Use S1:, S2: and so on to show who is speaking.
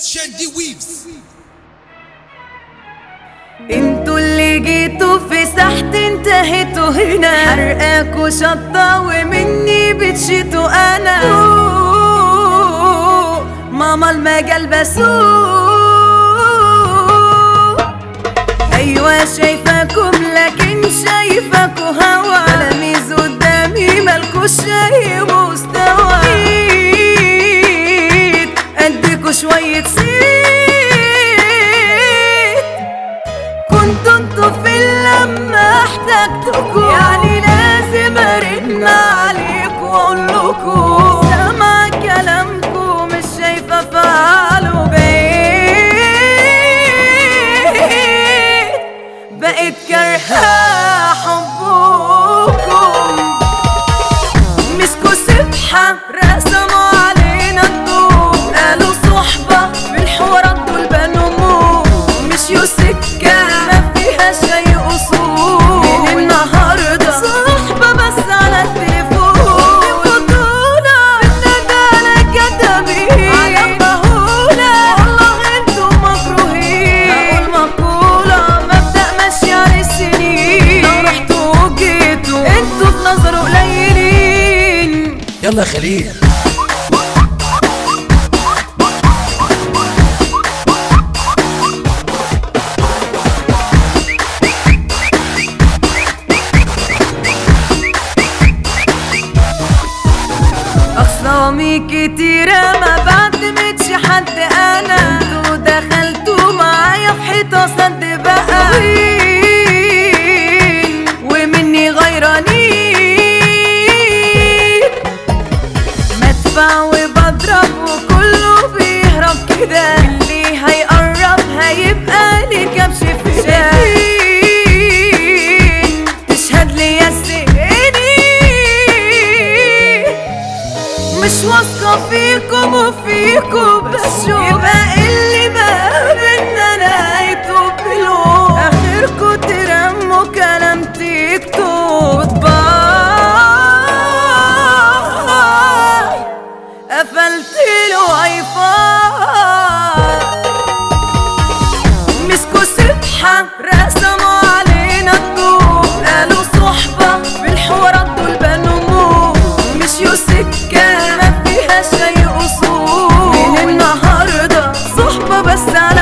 S1: شاندي ويفز
S2: انتوا اللي جيتوا في ساحت انتهيتوا هنا حرقاكوا شطة ومني بتشيتوا انا أوه، ماما المجال بسوق ايوه شايفاكم لكن شايفاكوا هوا على ميز قدامي مالكوش اي مستوى جيت اديكوا شوية صيت كنتوا انتوا في لما احتجتكوا يعني لازم ارن عليكوا واقول لكوا سامع كلامكوا مش شايفه افعاله بقيت بقيت كارهه حبكم مسكوا سبحة رسموا علينا الضوء قالوا صحبة في الحوارات دول بنوا موت مشيوا سكة ما فيها شي أصول من النهاردة صحبة بس على التليفون بطولة بالندالة كدابين على مهولة والله انتوا مكروهين هقول مقولة مبدأ ماشي على السنين لو رحتوا وجيتوا انتوا في نظره قليلين
S1: يلا يا خليل
S2: أخصامي كتيرة ما بعتمدش حد أنا انتوا دخلتوا معايا في حيطة سد بقى وين ومني غيرانين مدفع وبضرب وكله بيهرب كده اللي هيقرب هيبقى لي كبش في شايفين تشهد لي يا سيني مش واثقة فيكم وفيكم بس يبقى اللي بقى بينا نهايته بلوم اخركوا ترموا كلام تيك توك باي قفلت له ايفون مسكوا سبحة رسموا علينا الضوء قالوا صحبة في الحوارات دول بنوا موت مشيوا سكة ما فيها شي أصول من النهاردة صحبة بس على